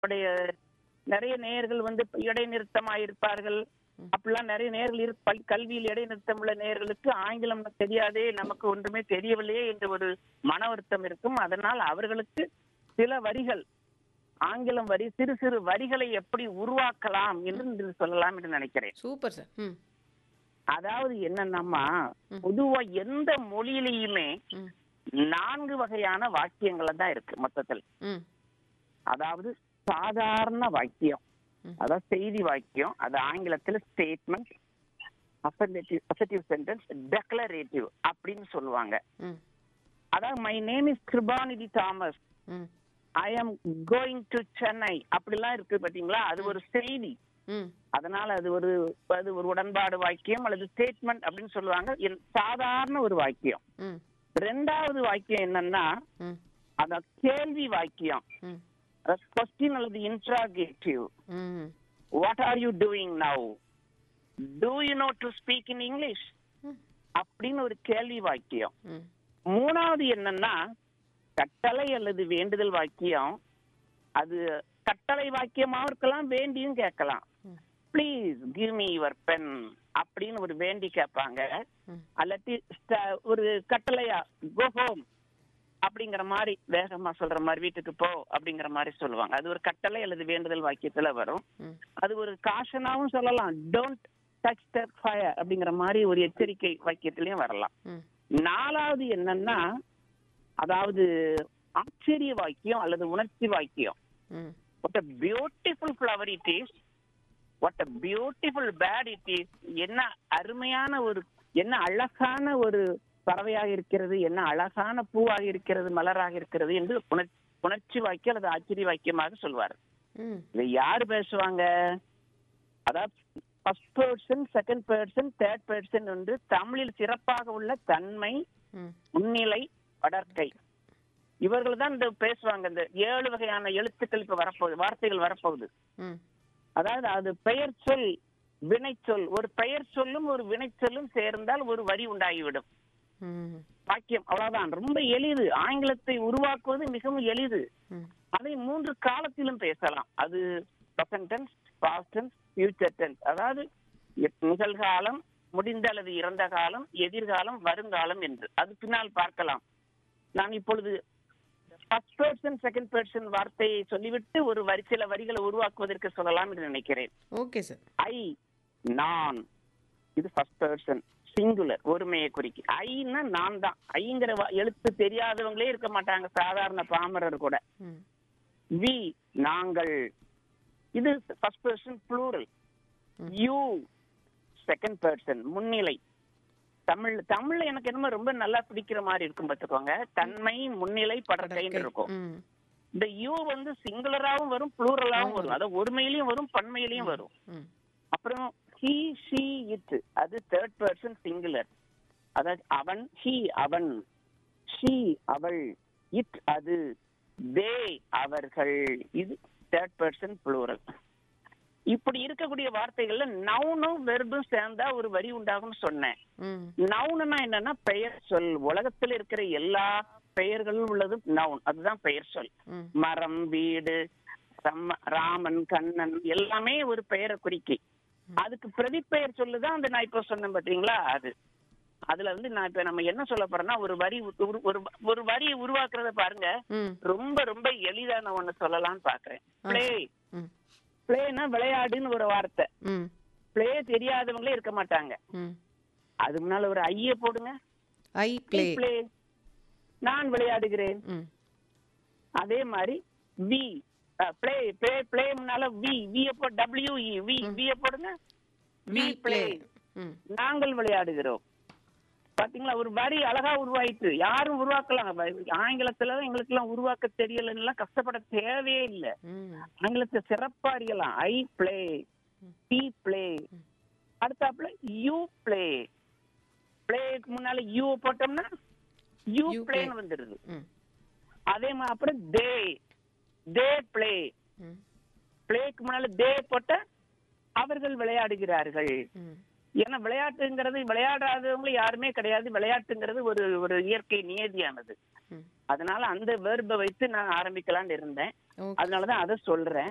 உடைய நிறைய நேயர்கள் வந்து இடைநிறுத்தமா இருப்பார்கள் அப்படிலாம் நிறைய நேர்கள் இரு பல்- கல்வியில் இடைநிறுத்தம் உள்ள நேயர்களுக்கு ஆங்கிலம் தெரியாதே நமக்கு ஒன்றுமே தெரியவில்லையே என்ற ஒரு மன வருத்தம் இருக்கும் அதனால் அவர்களுக்கு சில வரிகள் ஆங்கிலம் வரி சிறு சிறு வரிகளை எப்படி உருவாக்கலாம் என்று இன்று சொல்லலாம் என்று நினைக்கிறேன் சூப்பர் சார் ம் அதாவது என்னன்னாமா பொதுவா எந்த மொழியிலையுமே ம் நான்கு வகையான வாக்கியங்கள் தான் இருக்கு மொத்தத்தில் ம் அதாவது சாதாரண வாக்கியம் ம். அதாவது செய்தி வாக்கியம் அது ஆங்கிலத்துல statement affirmative affirmative sentence declarative அப்படின்னு சொல்லுவாங்க ம் அதாவது my name is Kirubanidhi Thomas ம் I am going to Chennai அப்படிலாம் இருக்கு பாத்தீங்களா அது ஒரு செய்தி ம் அதனால அது ஒரு அது ஒரு உடன்பாடு வாக்கியம் அல்லது ஸ்டேட்மெண்ட் அப்படின்னு சொல்லுவாங்க என் சாதாரண ஒரு வாக்கியம் ம் ரெண்டாவது வாக்கியம் என்னன்னா ம் அந்த கேள்வி வாக்கியம் ம் கொஸ்டின் அல்லது இன்ட்ராகேட்டிவ் ம் what are you doing now do you know to speak in English ம் அப்படின்னு ஒரு கேள்வி வாக்கியம் ம் மூணாவது என்னன்னா கட்டளை அல்லது வேண்டுதல் வாக்கியம் அது கட்டளை வாக்கியமாவும் இருக்கலாம் வேண்டியும் கேட்கலாம் ம். Please give me your pen அப்படின்னு ஒரு வேண்டி கேட்பாங்க ம். அல்லாட்டி ஸ்ட- ஒரு கட்டளையா கோ ஹோம் அப்படிங்கிற மாதிரி வேகமா சொல்ற மாதிரி வீட்டுக்கு போ அப்படிங்கிற மாதிரி சொல்லுவாங்க அது ஒரு கட்டளை அல்லது வேண்டுதல் வாக்கியத்துல வரும் ம் அது ஒரு காஷனாவும் சொல்லலாம் டோன்ட் டச் த ஃபயர் அப்படிங்கிற மாதிரி ஒரு எச்சரிக்கை வாக்கியத்திலயும் வரலாம் ம் நாலாவது என்னன்னா அதாவது ஆச்சரிய வாக்கியம் அல்லது உணர்ச்சி வாக்கியம் ம் what a beautiful flower it is what a beautiful bat it is என்ன அருமையான ஒரு என்ன அழகான ஒரு பறவையாக இருக்கிறது என்ன அழகான பூவாக இருக்கிறது மலராக இருக்கிறது என்று உணர் உணர்ச்சி வாக்கியம் அல்லது ஆச்சரிய வாக்கியமாக சொல்வார் ம் இதை யார் பேசுவாங்க அதாவது first person second person third person என்று தமிழில் சிறப்பாக உள்ள தன்மை ம் முன்னிலை வடர்க்கை இவர்கள் தான் இந்த பேசுவாங்க இந்த ஏழு வகையான எழுத்துக்கள் இப்ப வரப்போகுது வார்த்தைகள் வரப்போகுது ம் அதாவது அது பெயர் சொல் வினை சொல் ஒரு பெயர் சொல்லும் ஒரு வினை சொல்லும் சேர்ந்தால் ஒரு வரி உண்டாகிவிடும் ம் வாக்கியம் அவ்வளவுதான் ரொம்ப எளிது ஆங்கிலத்தை உருவாக்குவது மிகவும் எளிது ம் அதை மூன்று காலத்திலும் பேசலாம் அது present tense past tense future tense அதாவது எப்- நிகழ்காலம் முடிந்த அல்லது இறந்த காலம் எதிர்காலம் வருங்காலம் என்று அது பின்னால் பார்க்கலாம் நான் இப்பொழுது ஃபர்ஸ்ட் பர்சன் செகண்ட் பர்சன் வார்த்தையை சொல்லிவிட்டு ஒரு வரி சில வரிகளை உருவாக்குவதற்கு சொல்லலாம் என்று நினைக்கிறேன் ஓகே சார் ஐ நான் இது ஃபர்ஸ்ட் பர்சன் சிங்குலர் ஒருமையை குறிக்கு ஐன்னா நான் தான் ஐங்கிற வா- எழுத்து தெரியாதவங்களே இருக்க மாட்டாங்க சாதாரண பாமரர் கூட ம் வி நாங்கள் இது ஃபர்ஸ்ட் பர்சன் ப்ளூரல் ம். யூ செகண்ட் பர்சன் முன்னிலை தமிழ் தமிழ்ல எனக்கு என்னமோ ரொம்ப நல்லா பிடிக்கிற மாதிரி இருக்கும் பார்த்துக்கோங்க தன்மை முன்னிலை படற்கைன்னு இருக்கும் ம் இந்த யூ வந்து சிங்குலராவும் வரும் ப்ளூரலாவும் வரும் அதாவது ஒருமையிலயும் வரும் பன்மையிலயும் வரும் ம் அப்புறம் ஹி ஷி இட் அது தேர்ட் பர்சன் சிங்குலர் அதாவது அவன் ஹி அவன் ஷி அவள் இட் அது தே அவர்கள் இது தேர்ட் பர்சன் ப்ளூரல் இப்படி இருக்கக்கூடிய வார்த்தைகள்ல நவுனும் வெர்பும் சேர்ந்தா ஒரு வரி உண்டாகும்னு சொன்னேன் ம் நவுன்னா என்னன்னா பெயர் சொல் உலகத்துல இருக்கிற எல்லா பெயர்களும் உள்ளது நவுன் அதுதான் பெயர் சொல் ம் மரம் வீடு ரம்ம- ராமன் கண்ணன் எல்லாமே ஒரு பெயரை குறிக்கி அதுக்கு பிரதிப்பெயர் சொல்லுதான் அந்த நான் இப்ப சொன்னேன் பாத்தீங்களா அது அதுல வந்து நான் இப்ப நம்ம என்ன சொல்ல போறேன்னா ஒரு வரி உரு- ஒரு ஒரு வரியை உருவாக்குறத பாருங்க ம் ரொம்ப ரொம்ப எளிதான ஒண்ணு சொல்லலாம்னு பாக்குறேன் ஆ. பிளே ம் பிளேனா விளையாடுன்னு ஒரு வார்த்தை ம் பிளே தெரியாதவங்களே இருக்க மாட்டாங்க ம் அது முன்னால ஒரு ஐய போடுங்க ஐ ப்ளே பிளே நான் விளையாடுகிறேன் ம் அதே மாதிரி வி பிளே பிளே பிளே முன்னால வி வி அப்போ டபிள்யூ இ வி வி போடுங்க வி வி பிளே ப்ளே ம் நாங்கள் விளையாடுகிறோம் பாத்தீங்களா ஒரு வரி அழகா உருவாயிட்டு யாரும் உருவாக்கலாம் வ- ஆங்கிலத்துல எங்களுக்கு எல்லாம் உருவாக்க தெரியலன்னு எல்லாம் கஷ்டப்பட தேவையே இல்ல ம் ஆங்கிலத்தை சிறப்பா அறியலாம் ஐ பிளே பி பிளே அடுத்தாப்புல யூ பிளே பிளேக்கு முன்னால யூ போட்டோம்னா யூ You பிளேன்னு play. வந்துடுது ம் அதே மாதிரி அப்புறம் தே தே பிளே ம் பிளேக்கு முன்னால தே போட்ட அவர்கள் விளையாடுகிறார்கள் ம் ஏன்னா விளையாட்டுங்கிறது விளையாடாதவங்க யாருமே கிடையாது விளையாட்டுங்கிறது ஒரு ஒரு இயற்கை நியதியானது ம் அதனால அந்த வேர்பை வைத்து நான் ஆரம்பிக்கலாம்னு இருந்தேன் ஓகே அதனாலதான் அதை சொல்றேன்